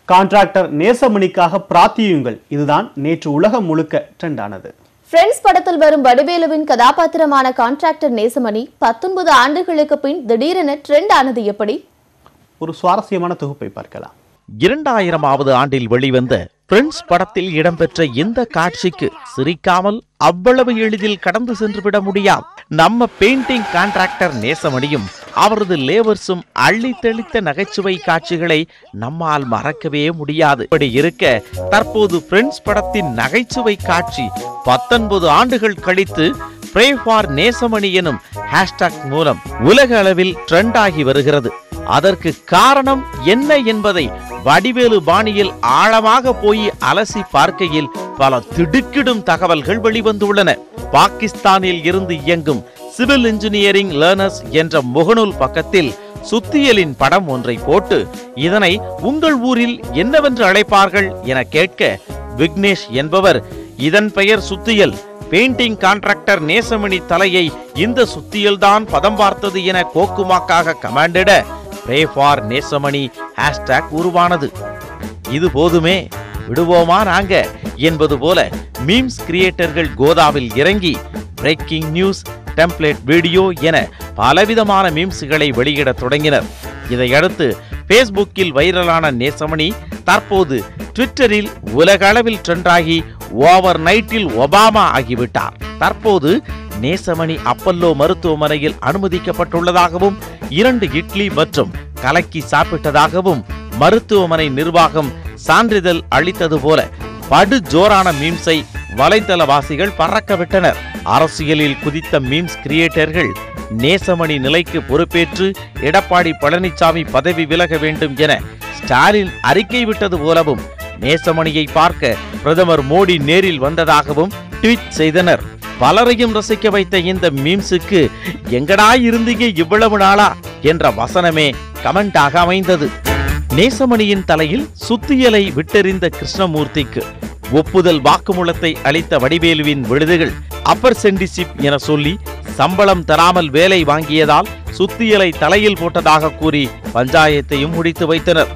contractor நேசமணிக்காக பிரார்த்தியுங்கள் இதுதான் நேற்று உலகம் முழுக்க ட்ரெண்ட் ஆனது ஃப்ரெண்ட்ஸ் படத்தில் வரும் வடிவேலுவின் கதாபாத்திரமான கான்ட்ராக்டர் நேசமணி பத்தொன்பது ஆண்டுகளுக்கு பின் திடீரென ட்ரெண்ட் ஆனது எப்படி ஒரு சுவாரஸ்யமான தொகுப்பை பார்க்கலாம் இரண்டாயிரமாவது ஆண்டில் வெளிவந்த பிரின்ஸ் படத்தில் இடம்பெற்ற இந்த காட்சிக்கு சிரிக்காமல் அவ்வளவு எளிதில் கடந்து சென்று விட முடியாது நம்ம பெயிண்டிங் கான்ட்ராக்டர் நேசமணியும் அவரது லேபர்ஸும் அள்ளி தெளித்த நகைச்சுவை காட்சிகளை நம்மால் மறக்கவே முடியாது இப்படி இருக்க தற்போது பிரின்ஸ் படத்தின் நகைச்சுவை காட்சி பத்தொன்பது ஆண்டுகள் கழித்து ப்ரே ஃபார் நேசமணி எனும் ஹேஷ்டாக் மூலம் உலக அளவில் ட்ரெண்ட் ஆகி வருகிறது அதற்கு காரணம் என்ன என்பதை வடிவேலு பாணியில் ஆழமாக போய் அலசி பார்க்கையில் பல திடுக்கிடும் தகவல்கள் வெளிவந்துள்ளன பாகிஸ்தானில் இருந்து இயங்கும் சிவில் இன்ஜினியரிங் லேர்னர்ஸ் என்ற முகநூல் பக்கத்தில் சுத்தியலின் படம் ஒன்றை போட்டு இதனை உங்கள் ஊரில் என்னவென்று அழைப்பார்கள் என கேட்க விக்னேஷ் என்பவர் இதன் பெயர் சுத்தியல் பெயிண்டிங் கான்ட்ராக்டர் நேசமணி தலையை இந்த சுத்தியல்தான் பதம் பார்த்தது என கோக்குமாக்காக கமாண்டிட ப்ரே ஃபார் நேசமணி ஹேஷ்டாக் உருவானது இது போதுமே விடுவோமா நாங்க என்பது போல மீம்ஸ் கிரியேட்டர்கள் கோதாவில் இறங்கி பிரேக்கிங் நியூஸ் டெம்ப்ளேட் வீடியோ என பலவிதமான மீம்ஸ்களை வெளியிடத் தொடங்கினர் இதையடுத்து ஃபேஸ்புக்கில் வைரலான நேசமணி தற்போது ட்விட்டரில் உலக அளவில் ட்ரெண்டாகி ஓவர் நைட்டில் ஒபாமா ஆகிவிட்டார் தற்போது நேசமணி அப்பல்லோ மருத்துவமனையில் அனுமதிக்கப்பட்டுள்ளதாகவும் இரண்டு இட்லி மற்றும் கலக்கி சாப்பிட்டதாகவும் மருத்துவமனை நிர்வாகம் சான்றிதழ் அளித்தது போல படு ஜோரான மீம்ஸை வலைத்தளவாசிகள் பறக்க விட்டனர் அரசியலில் குதித்த மீம்ஸ் கிரியேட்டர்கள் நேசமணி நிலைக்கு பொறுப்பேற்று எடப்பாடி பழனிசாமி பதவி விலக வேண்டும் என ஸ்டாலின் அறிக்கை விட்டது போலவும் நேசமணியை பார்க்க பிரதமர் மோடி நேரில் வந்ததாகவும் ட்வீட் செய்தனர் பலரையும் ரசிக்க வைத்த இந்த மீம்ஸுக்கு எங்கடா இருந்தீங்க இவ்வளவு நாளா என்ற வசனமே கமெண்டாக அமைந்தது நேசமணியின் தலையில் சுத்தியலை விட்டெறிந்த கிருஷ்ணமூர்த்திக்கு ஒப்புதல் வாக்குமூலத்தை அளித்த வடிவேலுவின் விடுதிகள் அப்பர் சென்டிஷிப் என சொல்லி சம்பளம் தராமல் வேலை வாங்கியதால் சுத்தியலை தலையில் போட்டதாக கூறி பஞ்சாயத்தையும் முடித்து வைத்தனர்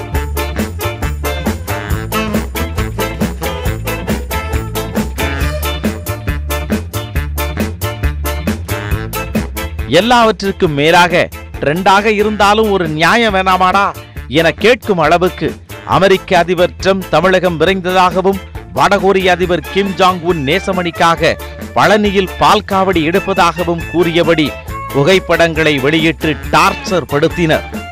எல்லாவற்றிற்கும் மேலாக ட்ரெண்டாக இருந்தாலும் ஒரு நியாயம் வேணாமாடா என கேட்கும் அளவுக்கு அமெரிக்க அதிபர் ட்ரம்ப் தமிழகம் விரைந்ததாகவும் வடகொரிய அதிபர் கிம் ஜாங் உன் நேசமணிக்காக பழனியில் பால் காவடி எடுப்பதாகவும் கூறியபடி புகைப்படங்களை வெளியிட்டு டார்ச்சர் படுத்தினர்